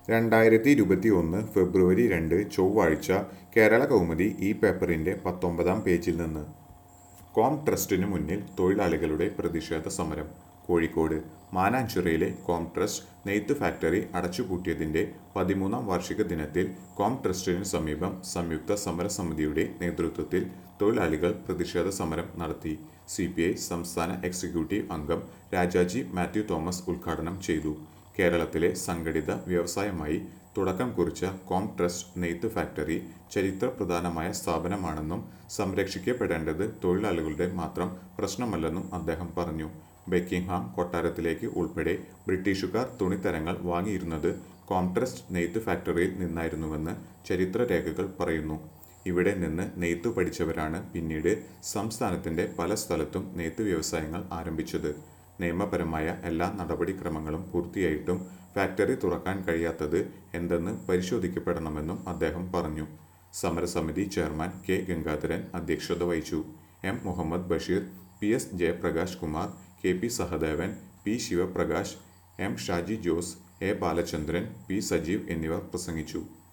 രണ്ടായിരത്തി ഇരുപത്തി ഒന്ന് ഫെബ്രുവരി രണ്ട് ചൊവ്വാഴ്ച കേരള കൗമുദി ഈ പേപ്പറിന്റെ പത്തൊമ്പതാം പേജിൽ നിന്ന് കോം ട്രസ്റ്റിനു മുന്നിൽ തൊഴിലാളികളുടെ പ്രതിഷേധ സമരം കോഴിക്കോട് മാനാഞ്ചിറയിലെ കോം ട്രസ്റ്റ് നെയ്ത്ത് ഫാക്ടറി അടച്ചുപൂട്ടിയതിന്റെ പതിമൂന്നാം വാർഷിക ദിനത്തിൽ കോം ട്രസ്റ്റിനു സമീപം സംയുക്ത സമരസമിതിയുടെ നേതൃത്വത്തിൽ തൊഴിലാളികൾ പ്രതിഷേധ സമരം നടത്തി സി സംസ്ഥാന എക്സിക്യൂട്ടീവ് അംഗം രാജാജി മാത്യു തോമസ് ഉദ്ഘാടനം ചെയ്തു കേരളത്തിലെ സംഘടിത വ്യവസായമായി തുടക്കം കുറിച്ച കോം ട്രസ്റ്റ് നെയ്ത്ത് ഫാക്ടറി ചരിത്രപ്രധാനമായ സ്ഥാപനമാണെന്നും സംരക്ഷിക്കപ്പെടേണ്ടത് തൊഴിലാളികളുടെ മാത്രം പ്രശ്നമല്ലെന്നും അദ്ദേഹം പറഞ്ഞു ബെക്കിംഗ്ഹാം കൊട്ടാരത്തിലേക്ക് ഉൾപ്പെടെ ബ്രിട്ടീഷുകാർ തുണിത്തരങ്ങൾ വാങ്ങിയിരുന്നത് കോം ട്രസ്റ്റ് നെയ്ത്ത് ഫാക്ടറിയിൽ നിന്നായിരുന്നുവെന്ന് ചരിത്രരേഖകൾ പറയുന്നു ഇവിടെ നിന്ന് നെയ്ത്ത് പഠിച്ചവരാണ് പിന്നീട് സംസ്ഥാനത്തിന്റെ പല സ്ഥലത്തും നെയ്ത്ത് വ്യവസായങ്ങൾ ആരംഭിച്ചത് നിയമപരമായ എല്ലാ നടപടിക്രമങ്ങളും പൂർത്തിയായിട്ടും ഫാക്ടറി തുറക്കാൻ കഴിയാത്തത് എന്തെന്ന് പരിശോധിക്കപ്പെടണമെന്നും അദ്ദേഹം പറഞ്ഞു സമരസമിതി ചെയർമാൻ കെ ഗംഗാധരൻ അധ്യക്ഷത വഹിച്ചു എം മുഹമ്മദ് ബഷീർ പി എസ് ജയപ്രകാശ് കുമാർ കെ പി സഹദേവൻ പി ശിവപ്രകാശ് എം ഷാജി ജോസ് എ ബാലചന്ദ്രൻ പി സജീവ് എന്നിവർ പ്രസംഗിച്ചു